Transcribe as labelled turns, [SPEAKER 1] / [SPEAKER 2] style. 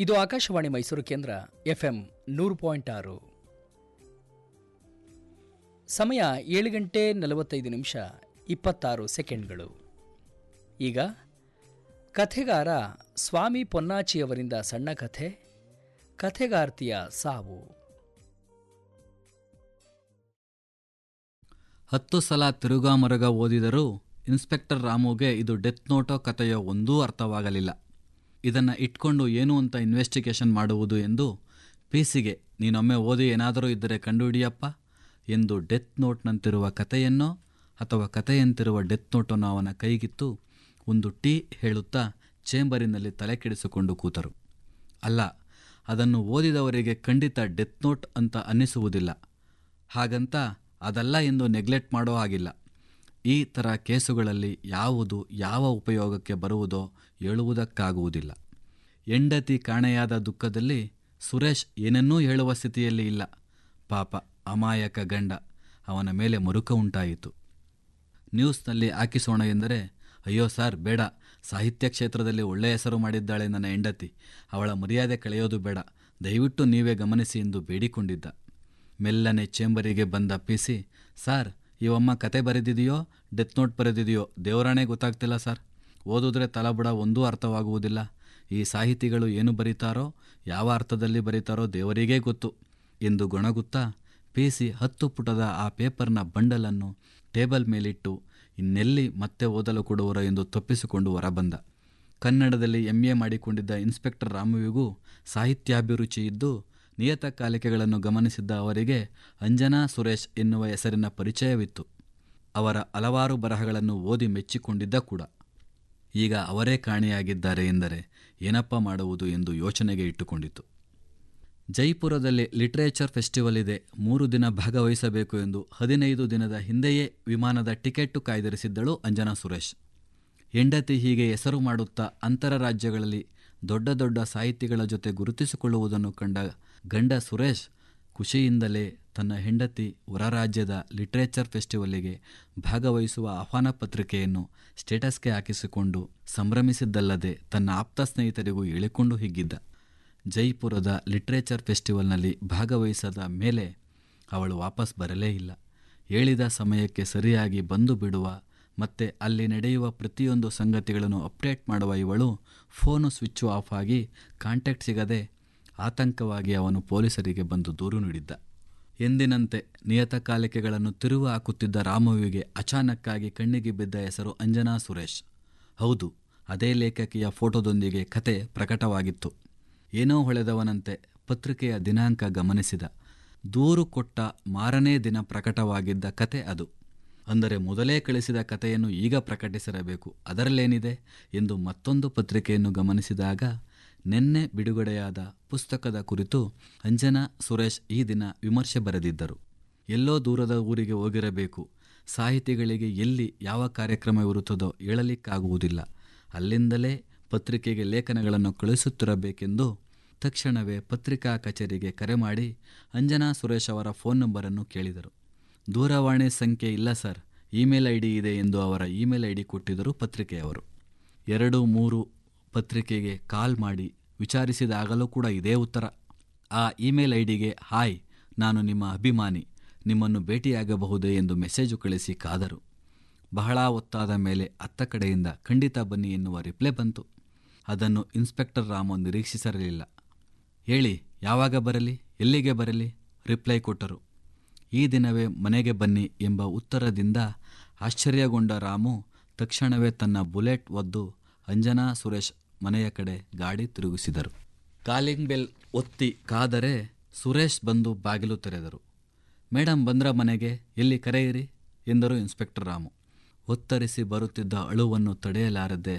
[SPEAKER 1] ಇದು ಆಕಾಶವಾಣಿ ಮೈಸೂರು ಕೇಂದ್ರ ಎಫ್ಎಂ ನೂರು ಪಾಯಿಂಟ್ ಆರು ಸಮಯ ಏಳು ಗಂಟೆ ನಲವತ್ತೈದು ನಿಮಿಷ ಇಪ್ಪತ್ತಾರು ಸೆಕೆಂಡ್ಗಳು ಈಗ ಕಥೆಗಾರ ಸ್ವಾಮಿ ಪೊನ್ನಾಚಿಯವರಿಂದ ಸಣ್ಣ ಕಥೆ ಕಥೆಗಾರ್ತಿಯ ಸಾವು
[SPEAKER 2] ಹತ್ತು ಸಲ ತಿರುಗಾಮರುಗ ಓದಿದರೂ ಇನ್ಸ್ಪೆಕ್ಟರ್ ರಾಮುಗೆ ಇದು ಡೆತ್ ನೋಟೋ ಕಥೆಯ ಒಂದೂ ಅರ್ಥವಾಗಲಿಲ್ಲ ಇದನ್ನು ಇಟ್ಕೊಂಡು ಏನು ಅಂತ ಇನ್ವೆಸ್ಟಿಗೇಷನ್ ಮಾಡುವುದು ಎಂದು ಪಿಸಿಗೆ ನೀನೊಮ್ಮೆ ಓದಿ ಏನಾದರೂ ಇದ್ದರೆ ಕಂಡುಹಿಡಿಯಪ್ಪ ಎಂದು ಡೆತ್ ನೋಟ್ನಂತಿರುವ ಕಥೆಯನ್ನೋ ಅಥವಾ ಕಥೆಯಂತಿರುವ ಡೆತ್ ನೋಟನ್ನು ಅವನ ಕೈಗಿತ್ತು ಒಂದು ಟೀ ಹೇಳುತ್ತಾ ಚೇಂಬರಿನಲ್ಲಿ ತಲೆ ಕೆಡಿಸಿಕೊಂಡು ಕೂತರು ಅಲ್ಲ ಅದನ್ನು ಓದಿದವರಿಗೆ ಖಂಡಿತ ಡೆತ್ ನೋಟ್ ಅಂತ ಅನ್ನಿಸುವುದಿಲ್ಲ ಹಾಗಂತ ಅದಲ್ಲ ಎಂದು ನೆಗ್ಲೆಕ್ಟ್ ಮಾಡೋ ಹಾಗಿಲ್ಲ ಈ ಥರ ಕೇಸುಗಳಲ್ಲಿ ಯಾವುದು ಯಾವ ಉಪಯೋಗಕ್ಕೆ ಬರುವುದೋ ಹೇಳುವುದಕ್ಕಾಗುವುದಿಲ್ಲ ಹೆಂಡತಿ ಕಾಣೆಯಾದ ದುಃಖದಲ್ಲಿ ಸುರೇಶ್ ಏನನ್ನೂ ಹೇಳುವ ಸ್ಥಿತಿಯಲ್ಲಿ ಇಲ್ಲ ಪಾಪ ಅಮಾಯಕ ಗಂಡ ಅವನ ಮೇಲೆ ಮರುಕ ಉಂಟಾಯಿತು ನ್ಯೂಸ್ನಲ್ಲಿ ಹಾಕಿಸೋಣ ಎಂದರೆ ಅಯ್ಯೋ ಸರ್ ಬೇಡ ಸಾಹಿತ್ಯ ಕ್ಷೇತ್ರದಲ್ಲಿ ಒಳ್ಳೆಯ ಹೆಸರು ಮಾಡಿದ್ದಾಳೆ ನನ್ನ ಹೆಂಡತಿ ಅವಳ ಮರ್ಯಾದೆ ಕಳೆಯೋದು ಬೇಡ ದಯವಿಟ್ಟು ನೀವೇ ಗಮನಿಸಿ ಎಂದು ಬೇಡಿಕೊಂಡಿದ್ದ ಮೆಲ್ಲನೆ ಚೇಂಬರಿಗೆ ಬಂದ ಪಿಸಿ ಸಾರ್ ಇವಮ್ಮ ಕತೆ ಬರೆದಿದೆಯೋ ಡೆತ್ ನೋಟ್ ಬರೆದಿದೆಯೋ ದೇವರಾಣೆ ಗೊತ್ತಾಗ್ತಿಲ್ಲ ಸರ್ ಓದಿದ್ರೆ ತಲಬುಡ ಒಂದೂ ಅರ್ಥವಾಗುವುದಿಲ್ಲ ಈ ಸಾಹಿತಿಗಳು ಏನು ಬರೀತಾರೋ ಯಾವ ಅರ್ಥದಲ್ಲಿ ಬರೀತಾರೋ ದೇವರಿಗೇ ಗೊತ್ತು ಎಂದು ಗೊಣಗುತ್ತಾ ಪಿಸಿ ಹತ್ತು ಪುಟದ ಆ ಪೇಪರ್ನ ಬಂಡಲನ್ನು ಟೇಬಲ್ ಮೇಲಿಟ್ಟು ಇನ್ನೆಲ್ಲಿ ಮತ್ತೆ ಓದಲು ಕೊಡುವರೋ ಎಂದು ತಪ್ಪಿಸಿಕೊಂಡು ಹೊರಬಂದ ಕನ್ನಡದಲ್ಲಿ ಎಂ ಎ ಮಾಡಿಕೊಂಡಿದ್ದ ಇನ್ಸ್ಪೆಕ್ಟರ್ ರಾಮುವಿಗೂ ಸಾಹಿತ್ಯಾಭಿರುಚಿ ಇದ್ದು ನಿಯತಕಾಲಿಕೆಗಳನ್ನು ಗಮನಿಸಿದ್ದ ಅವರಿಗೆ ಅಂಜನಾ ಸುರೇಶ್ ಎನ್ನುವ ಹೆಸರಿನ ಪರಿಚಯವಿತ್ತು ಅವರ ಹಲವಾರು ಬರಹಗಳನ್ನು ಓದಿ ಮೆಚ್ಚಿಕೊಂಡಿದ್ದ ಕೂಡ ಈಗ ಅವರೇ ಕಾಣೆಯಾಗಿದ್ದಾರೆ ಎಂದರೆ ಏನಪ್ಪ ಮಾಡುವುದು ಎಂದು ಯೋಚನೆಗೆ ಇಟ್ಟುಕೊಂಡಿತು ಜೈಪುರದಲ್ಲಿ ಲಿಟ್ರೇಚರ್ ಫೆಸ್ಟಿವಲ್ ಇದೆ ಮೂರು ದಿನ ಭಾಗವಹಿಸಬೇಕು ಎಂದು ಹದಿನೈದು ದಿನದ ಹಿಂದೆಯೇ ವಿಮಾನದ ಟಿಕೆಟ್ಟು ಕಾಯ್ದಿರಿಸಿದ್ದಳು ಅಂಜನಾ ಸುರೇಶ್ ಹೆಂಡತಿ ಹೀಗೆ ಹೆಸರು ಮಾಡುತ್ತಾ ಅಂತರ ರಾಜ್ಯಗಳಲ್ಲಿ ದೊಡ್ಡ ದೊಡ್ಡ ಸಾಹಿತಿಗಳ ಜೊತೆ ಗುರುತಿಸಿಕೊಳ್ಳುವುದನ್ನು ಕಂಡ ಗಂಡ ಸುರೇಶ್ ಖುಷಿಯಿಂದಲೇ ತನ್ನ ಹೆಂಡತಿ ಹೊರ ರಾಜ್ಯದ ಲಿಟ್ರೇಚರ್ ಫೆಸ್ಟಿವಲ್ಲಿಗೆ ಭಾಗವಹಿಸುವ ಆಹ್ವಾನ ಪತ್ರಿಕೆಯನ್ನು ಸ್ಟೇಟಸ್ಗೆ ಹಾಕಿಸಿಕೊಂಡು ಸಂಭ್ರಮಿಸಿದ್ದಲ್ಲದೆ ತನ್ನ ಆಪ್ತ ಸ್ನೇಹಿತರಿಗೂ ಹೇಳಿಕೊಂಡು ಹಿಗ್ಗಿದ್ದ ಜೈಪುರದ ಲಿಟ್ರೇಚರ್ ಫೆಸ್ಟಿವಲ್ನಲ್ಲಿ ಭಾಗವಹಿಸದ ಮೇಲೆ ಅವಳು ವಾಪಸ್ ಬರಲೇ ಇಲ್ಲ ಹೇಳಿದ ಸಮಯಕ್ಕೆ ಸರಿಯಾಗಿ ಬಂದು ಬಿಡುವ ಮತ್ತು ಅಲ್ಲಿ ನಡೆಯುವ ಪ್ರತಿಯೊಂದು ಸಂಗತಿಗಳನ್ನು ಅಪ್ಡೇಟ್ ಮಾಡುವ ಇವಳು ಫೋನು ಸ್ವಿಚ್ ಆಫ್ ಆಗಿ ಕಾಂಟ್ಯಾಕ್ಟ್ ಸಿಗದೆ ಆತಂಕವಾಗಿ ಅವನು ಪೊಲೀಸರಿಗೆ ಬಂದು ದೂರು ನೀಡಿದ್ದ ಎಂದಿನಂತೆ ನಿಯತಕಾಲಿಕೆಗಳನ್ನು ತಿರುವು ಹಾಕುತ್ತಿದ್ದ ರಾಮುವಿಗೆ ಅಚಾನಕ್ಕಾಗಿ ಕಣ್ಣಿಗೆ ಬಿದ್ದ ಹೆಸರು ಅಂಜನಾ ಸುರೇಶ್ ಹೌದು ಅದೇ ಲೇಖಕಿಯ ಫೋಟೋದೊಂದಿಗೆ ಕತೆ ಪ್ರಕಟವಾಗಿತ್ತು ಏನೋ ಹೊಳೆದವನಂತೆ ಪತ್ರಿಕೆಯ ದಿನಾಂಕ ಗಮನಿಸಿದ ದೂರು ಕೊಟ್ಟ ಮಾರನೇ ದಿನ ಪ್ರಕಟವಾಗಿದ್ದ ಕತೆ ಅದು ಅಂದರೆ ಮೊದಲೇ ಕಳಿಸಿದ ಕಥೆಯನ್ನು ಈಗ ಪ್ರಕಟಿಸಿರಬೇಕು ಅದರಲ್ಲೇನಿದೆ ಎಂದು ಮತ್ತೊಂದು ಪತ್ರಿಕೆಯನ್ನು ಗಮನಿಸಿದಾಗ ನಿನ್ನೆ ಬಿಡುಗಡೆಯಾದ ಪುಸ್ತಕದ ಕುರಿತು ಅಂಜನಾ ಸುರೇಶ್ ಈ ದಿನ ವಿಮರ್ಶೆ ಬರೆದಿದ್ದರು ಎಲ್ಲೋ ದೂರದ ಊರಿಗೆ ಹೋಗಿರಬೇಕು ಸಾಹಿತಿಗಳಿಗೆ ಎಲ್ಲಿ ಯಾವ ಕಾರ್ಯಕ್ರಮವಿರುತ್ತದೋ ಹೇಳಲಿಕ್ಕಾಗುವುದಿಲ್ಲ ಅಲ್ಲಿಂದಲೇ ಪತ್ರಿಕೆಗೆ ಲೇಖನಗಳನ್ನು ಕಳುಹಿಸುತ್ತಿರಬೇಕೆಂದು ತಕ್ಷಣವೇ ಪತ್ರಿಕಾ ಕಚೇರಿಗೆ ಕರೆ ಮಾಡಿ ಅಂಜನಾ ಸುರೇಶ್ ಅವರ ಫೋನ್ ನಂಬರನ್ನು ಕೇಳಿದರು ದೂರವಾಣಿ ಸಂಖ್ಯೆ ಇಲ್ಲ ಸರ್ ಇಮೇಲ್ ಐ ಡಿ ಇದೆ ಎಂದು ಅವರ ಇಮೇಲ್ ಐ ಡಿ ಕೊಟ್ಟಿದ್ದರು ಪತ್ರಿಕೆಯವರು ಎರಡು ಮೂರು ಪತ್ರಿಕೆಗೆ ಕಾಲ್ ಮಾಡಿ ವಿಚಾರಿಸಿದಾಗಲೂ ಕೂಡ ಇದೇ ಉತ್ತರ ಆ ಇಮೇಲ್ ಐ ಡಿಗೆ ಹಾಯ್ ನಾನು ನಿಮ್ಮ ಅಭಿಮಾನಿ ನಿಮ್ಮನ್ನು ಭೇಟಿಯಾಗಬಹುದೇ ಎಂದು ಮೆಸೇಜು ಕಳಿಸಿ ಕಾದರು ಬಹಳ ಹೊತ್ತಾದ ಮೇಲೆ ಅತ್ತ ಕಡೆಯಿಂದ ಖಂಡಿತ ಬನ್ನಿ ಎನ್ನುವ ರಿಪ್ಲೈ ಬಂತು ಅದನ್ನು ಇನ್ಸ್ಪೆಕ್ಟರ್ ರಾಮು ನಿರೀಕ್ಷಿಸಿರಲಿಲ್ಲ ಹೇಳಿ ಯಾವಾಗ ಬರಲಿ ಎಲ್ಲಿಗೆ ಬರಲಿ ರಿಪ್ಲೈ ಕೊಟ್ಟರು ಈ ದಿನವೇ ಮನೆಗೆ ಬನ್ನಿ ಎಂಬ ಉತ್ತರದಿಂದ ಆಶ್ಚರ್ಯಗೊಂಡ ರಾಮು ತಕ್ಷಣವೇ ತನ್ನ ಬುಲೆಟ್ ಒದ್ದು ಅಂಜನಾ ಸುರೇಶ್ ಮನೆಯ ಕಡೆ ಗಾಡಿ ತಿರುಗಿಸಿದರು ಕಾಲಿಂಗ್ ಬೆಲ್ ಒತ್ತಿ ಕಾದರೆ ಸುರೇಶ್ ಬಂದು ಬಾಗಿಲು ತೆರೆದರು ಮೇಡಮ್ ಬಂದ್ರ ಮನೆಗೆ ಎಲ್ಲಿ ಕರೆಯಿರಿ ಎಂದರು ಇನ್ಸ್ಪೆಕ್ಟರ್ ರಾಮು ಒತ್ತರಿಸಿ ಬರುತ್ತಿದ್ದ ಅಳುವನ್ನು ತಡೆಯಲಾರದೆ